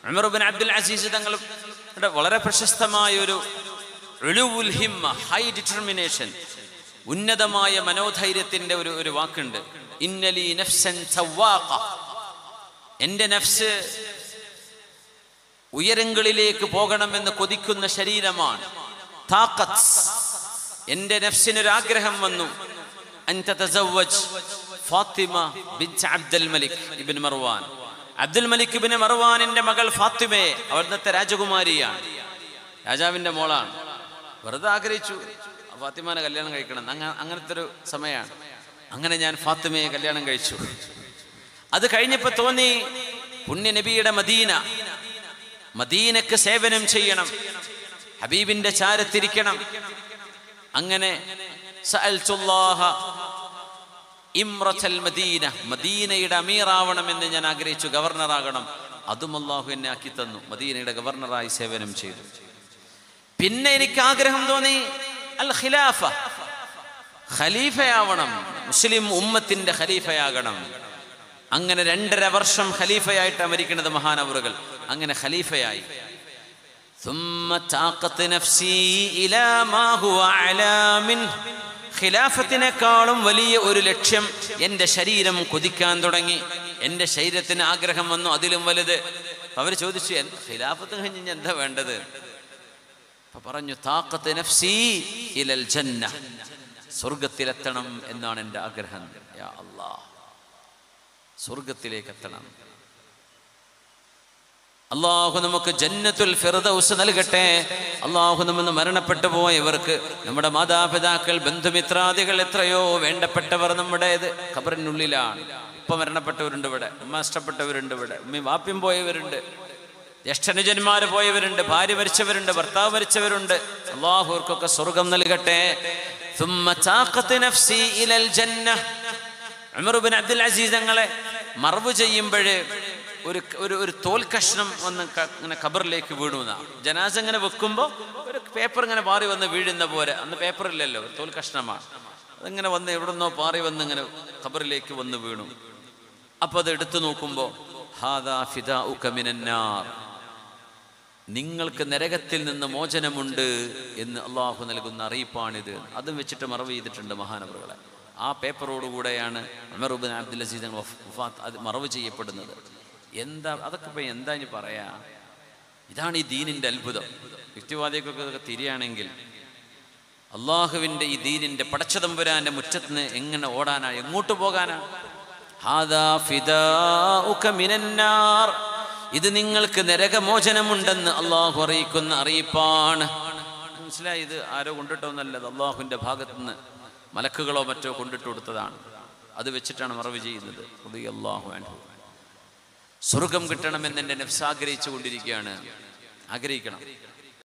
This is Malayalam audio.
ഉമർബിൻ അബ്ദുൽ അസീസ് തങ്ങളുടെ വളരെ പ്രശസ്തമായ ഒരു ഉലുവുൽ ഹിമ്മ ഹൈ ഡിറ്റർമിനേഷൻ ഉന്നതമായ മനോധൈര്യത്തിന്റെ ഒരു ഒരു വാക്കുണ്ട് ഇന്നലി നഫ്സൻ സവ്വാഖ എൻ്റെ നഫ്സ് ഉയരങ്ങളിലേക്ക് പോകണമെന്ന് കൊതിക്കുന്ന ശരീരമാണ് താക്കത്ത് എൻ്റെ നഫ്സിനൊരാഗ്രഹം വന്നു അൻ തതസവ്വജ് ഫാത്തിമ ബിൻറ്റ് അബ്ദുൽ മലിക് ഇബ്ൻ മർവാൻ അബ്ദുൽ മലിക് ഇബ്ൻ മർവാനിന്റെ മകൾ ഫാത്തിമയെ അവിടുത്തെ രാജകുമാരിയാണ് രാജാവിന്റെ മോളാണ് വെറുതെ ആഗ്രഹിച്ചു ഫാത്തിമാനെ കല്യാണം കഴിക്കണം അങ്ങ അങ്ങനത്തെ ഒരു സമയമാണ് അങ്ങനെ ഞാൻ ഫാത്തിമയെ കല്യാണം കഴിച്ചു അത് കഴിഞ്ഞപ്പോ തോന്നി പുണ്യ നബിയുടെ മദീന മദീനക്ക് സേവനം ചെയ്യണം ഹബീബിന്റെ ചാരത്തിരിക്കണം അങ്ങനെ സഅൽതുല്ലാഹ ഇമ്രത്തൽ മദീന മദീനയുടെ അമീറാവണമെന്ന് ഞാൻ ആഗ്രഹിച്ചു ഗവർണറാകണം അതും അള്ളാഹു എന്നെ ആക്കി തന്നു മദീനയുടെ ഗവർണറായി സേവനം ചെയ്തു പിന്നെ എനിക്ക് ആഗ്രഹം തോന്നി അൽ ഖിലാഫ ഖലീഫയാവണം മുസ്ലിം ഉമ്മത്തിന്റെ ഖലീഫയാകണം അങ്ങനെ രണ്ടര വർഷം ഖലീഫയായിട്ട് മരിക്കുന്നത് മഹാനവറുകൾ അങ്ങനെ ഖലീഫയായി ثم تاقت نفسي إلى ما هو أعلى منه ഖിലാഫത്തിനേക്കാളും വലിയ ഒരു ലക്ഷ്യം എൻ്റെ ശരീരം കൊതിക്കാൻ തുടങ്ങി എൻ്റെ ശരീരത്തിന് ആഗ്രഹം വന്നു അതിലും വലുത് അവർ ചോദിച്ചു "എന്ത് ഖിലാഫത്ത് കഴിഞ്ഞ് ഇനി എന്താ വേണ്ടത് അപ്പൊ പറഞ്ഞു താക്കത്ത് നഫ്സി ഇലൽ ജന്ന സ്വർഗത്തിലെത്തണം എന്നാണ് എൻ്റെ ആഗ്രഹം യാ അല്ലാ സ്വർഗത്തിലേക്ക് എത്തണം അള്ളാഹു നമുക്ക് ജന്നത്തുൽ ഫിർദൗസ് നൽകട്ടെ അള്ളാഹു നമ്മൾ മരണപ്പെട്ടു പോയവർക്ക് നമ്മുടെ മാതാപിതാക്കൾ ബന്ധുമിത്രാദികൾ എത്രയോ വേണ്ടപ്പെട്ടവർ നമ്മുടേത് ഖബറിനുള്ളിലാണ് ഉപ്പ മരണപ്പെട്ടവരുണ്ട് ഇവിടെ ഉമ്മ നഷ്ടപ്പെട്ടവരുണ്ട് ഇവിടെ ഉമ്മയും വാപ്യം പോയവരുണ്ട് ജ്യേഷ്ഠനുജന്മാര് പോയവരുണ്ട് ഭാര്യ മരിച്ചവരുണ്ട് ഭർത്താവ് മരിച്ചവരുണ്ട് അള്ളാഹു അവർക്കൊക്കെ സ്വർഗം നൽകട്ടെ ثم تاقت نفسي إلى الجنة ഉമർ ബിൻ അബ്ദുൽ അസീസ് തങ്ങളെ മറവ് ചെയ്യുമ്പോൾ ഒരു ഒരു ഒരു തോൽ കഷ്ണം വന്ന് ക- ഇങ്ങനെ ഖബറിലേക്ക് വീണു എന്നാ ജനാസ ഇങ്ങനെ വെക്കുമ്പോൾ ഒരു പേപ്പർ ഇങ്ങനെ പാറി വന്ന് വീഴുന്ന പോലെ അന്ന് പേപ്പർ ഇല്ലല്ലോ ഒരു തോൽ കഷ്ണമാണ് അതിങ്ങനെ വന്ന് എവിടെ നിന്നോ പാറി വന്ന് ഇങ്ങനെ ഖബറിലേക്ക് വന്ന് വീണു അപ്പോൾ അത് എടുത്തു നോക്കുമ്പോൾ ഹാദാ ഫിദാ മിനന്നാർ നിങ്ങൾക്ക് നരകത്തിൽ നിന്ന് മോചനമുണ്ട് എന്ന് അള്ളാഹു നൽകുന്ന അറിയിപ്പാണിത് അതും വെച്ചിട്ട് മറവ് ചെയ്തിട്ടുണ്ട് മഹാനവറുകളെ ആ പേപ്പറോടുകൂടെയാണ് ഉമറുബിൻ അബ്ദുൽ അസീസ് തങ്ങൾ വഫ്- വഫാത്ത് അത് മറവ് ചെയ്യപ്പെടുന്നത് എന്താ അതൊക്കെ ഇപ്പം എന്താ ഇനി പറയാ ഇതാണ് ഈ ദീനിൻ്റെ അത്ഭുതം യുക്തിവാദികൾക്കൊക്കെ ഇതൊക്കെ തിരിയാണെങ്കിൽ അള്ളാഹുവിൻ്റെ ഈ ദീനിൻ്റെ പടച്ചതമ്പുരാൻ്റെ മുറ്റത്ത് നിന്ന് എങ്ങനെ ഓടാനാ എങ്ങോട്ട് പോകാനാ ഹാദാ ഫിദാഉക മിനന്നാർ. ഇത് നിങ്ങൾക്ക് നരകമോചനമുണ്ടെന്ന് അള്ളാഹു അറിയിക്കുന്ന അറിയിപ്പാണ് മനസ്സിലായി ഇത് ആരോ കൊണ്ടിട്ടൊന്നല്ലത് അള്ളാഹുവിൻ്റെ ഭാഗത്ത് നിന്ന് മലക്കുകളോ മറ്റോ കൊണ്ടിട്ട് കൊടുത്തതാണ് അത് വെച്ചിട്ടാണ് മറവ് ചെയ്യുന്നത് അള്ളാഹു അൻഹു സ്വർഗം കിട്ടണമെന്ന് എൻ്റെ നെഫ്സ് ആഗ്രഹിച്ചു കൊണ്ടിരിക്കുകയാണ് ആഗ്രഹിക്കണം